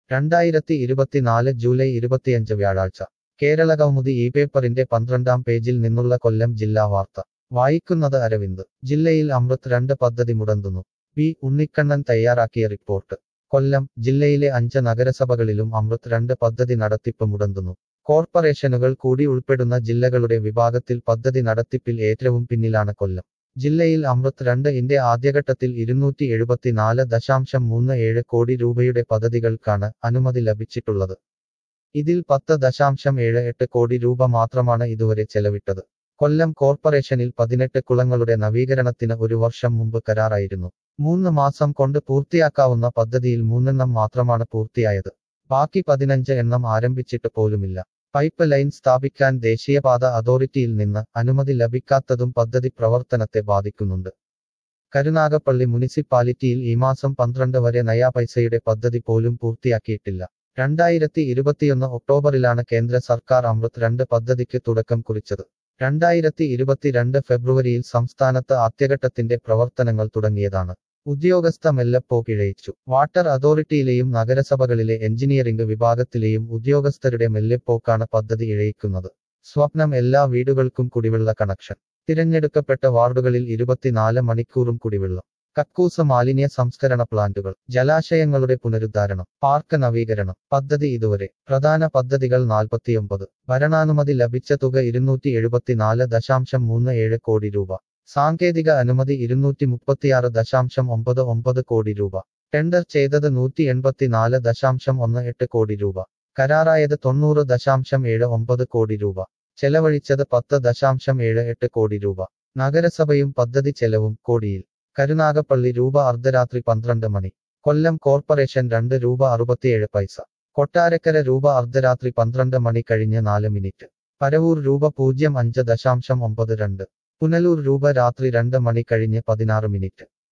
രണ്ടായിരത്തി ഇരുപത്തിനാല് ജൂലൈ ഇരുപത്തിയഞ്ച് വ്യാഴാഴ്ച കേരള കൗമുദി ഈ പേപ്പറിന്റെ പന്ത്രണ്ടാം പേജിൽ നിന്നുള്ള കൊല്ലം ജില്ലാ വാർത്ത വായിക്കുന്നത് അരവിന്ദ് ജില്ലയിൽ അമൃത് രണ്ട് പദ്ധതി മുടന്തുന്നു പി ഉണ്ണിക്കണ്ണൻ തയ്യാറാക്കിയ റിപ്പോർട്ട് കൊല്ലം ജില്ലയിലെ അഞ്ച് നഗരസഭകളിലും അമൃത് രണ്ട് പദ്ധതി നടത്തിപ്പ് മുടന്തുന്നു കോർപ്പറേഷനുകൾ കൂടി ഉൾപ്പെടുന്ന ജില്ലകളുടെ വിഭാഗത്തിൽ പദ്ധതി നടത്തിപ്പിൽ ഏറ്റവും പിന്നിലാണ് കൊല്ലം ജില്ലയിൽ അമൃത് രണ്ട് ഇന്റെ ആദ്യഘട്ടത്തിൽ ഇരുന്നൂറ്റി എഴുപത്തിനാല് ദശാംശം മൂന്ന് ഏഴ് കോടി രൂപയുടെ പദ്ധതികൾക്കാണ് അനുമതി ലഭിച്ചിട്ടുള്ളത് ഇതിൽ പത്ത് ദശാംശം ഏഴ് എട്ട് കോടി രൂപ മാത്രമാണ് ഇതുവരെ ചെലവിട്ടത് കൊല്ലം കോർപ്പറേഷനിൽ പതിനെട്ട് കുളങ്ങളുടെ നവീകരണത്തിന് ഒരു വർഷം മുമ്പ് കരാറായിരുന്നു മൂന്ന് മാസം കൊണ്ട് പൂർത്തിയാക്കാവുന്ന പദ്ധതിയിൽ മൂന്നെണ്ണം മാത്രമാണ് പൂർത്തിയായത് ബാക്കി പതിനഞ്ച് എണ്ണം ആരംഭിച്ചിട്ട് പോലുമില്ല പൈപ്പ് ലൈൻ സ്ഥാപിക്കാൻ ദേശീയപാത അതോറിറ്റിയിൽ നിന്ന് അനുമതി ലഭിക്കാത്തതും പദ്ധതി പ്രവർത്തനത്തെ ബാധിക്കുന്നുണ്ട് കരുനാഗപ്പള്ളി മുനിസിപ്പാലിറ്റിയിൽ ഈ മാസം പന്ത്രണ്ട് വരെ നയാ പൈസയുടെ പദ്ധതി പോലും പൂർത്തിയാക്കിയിട്ടില്ല രണ്ടായിരത്തി ഇരുപത്തിയൊന്ന് ഒക്ടോബറിലാണ് കേന്ദ്ര സർക്കാർ അമൃത് രണ്ട് പദ്ധതിക്ക് തുടക്കം കുറിച്ചത് രണ്ടായിരത്തി ഇരുപത്തിരണ്ട് ഫെബ്രുവരിയിൽ സംസ്ഥാനത്ത് ആദ്യഘട്ടത്തിന്റെ പ്രവർത്തനങ്ങൾ തുടങ്ങിയതാണ് ഉദ്യോഗസ്ഥ മെല്ലപ്പോ കിഴയിച്ചു വാട്ടർ അതോറിറ്റിയിലെയും നഗരസഭകളിലെ എഞ്ചിനീയറിംഗ് വിഭാഗത്തിലെയും ഉദ്യോഗസ്ഥരുടെ മെല്ലെപ്പോക്കാണ് പദ്ധതി ഇഴയിക്കുന്നത് സ്വപ്നം എല്ലാ വീടുകൾക്കും കുടിവെള്ള കണക്ഷൻ തിരഞ്ഞെടുക്കപ്പെട്ട വാർഡുകളിൽ ഇരുപത്തിനാല് മണിക്കൂറും കുടിവെള്ളം കക്കൂസ് മാലിന്യ സംസ്കരണ പ്ലാന്റുകൾ ജലാശയങ്ങളുടെ പുനരുദ്ധാരണം പാർക്ക് നവീകരണം പദ്ധതി ഇതുവരെ പ്രധാന പദ്ധതികൾ നാൽപ്പത്തിയൊമ്പത് ഭരണാനുമതി ലഭിച്ച തുക ഇരുന്നൂറ്റി എഴുപത്തിനാല് ദശാംശം മൂന്ന് ഏഴ് കോടി രൂപ സാങ്കേതിക അനുമതി ഇരുന്നൂറ്റി മുപ്പത്തിയാറ് ദശാംശം ഒമ്പത് ഒമ്പത് കോടി രൂപ ടെൻഡർ ചെയ്തത് നൂറ്റി എൺപത്തിനാല് ദശാംശം ഒന്ന് എട്ട് കോടി രൂപ കരാറായത് തൊണ്ണൂറ് ദശാംശം ഏഴ് ഒമ്പത് കോടി രൂപ ചെലവഴിച്ചത് പത്ത് ദശാംശം ഏഴ് എട്ട് കോടി രൂപ നഗരസഭയും പദ്ധതി ചെലവും കോടിയിൽ കരുനാഗപ്പള്ളി രൂപ അർദ്ധരാത്രി പന്ത്രണ്ട് മണി കൊല്ലം കോർപ്പറേഷൻ രണ്ട് രൂപ അറുപത്തിയേഴ് പൈസ കൊട്ടാരക്കര രൂപ അർദ്ധരാത്രി പന്ത്രണ്ട് മണി കഴിഞ്ഞ് നാല് മിനിറ്റ് പരവൂർ രൂപ പൂജ്യം അഞ്ച് ദശാംശം ഒമ്പത് രണ്ട് പുനലൂർ രൂപ രാത്രി രണ്ട് മണി കഴിഞ്ഞ് പതിനാറ് മിനിറ്റ്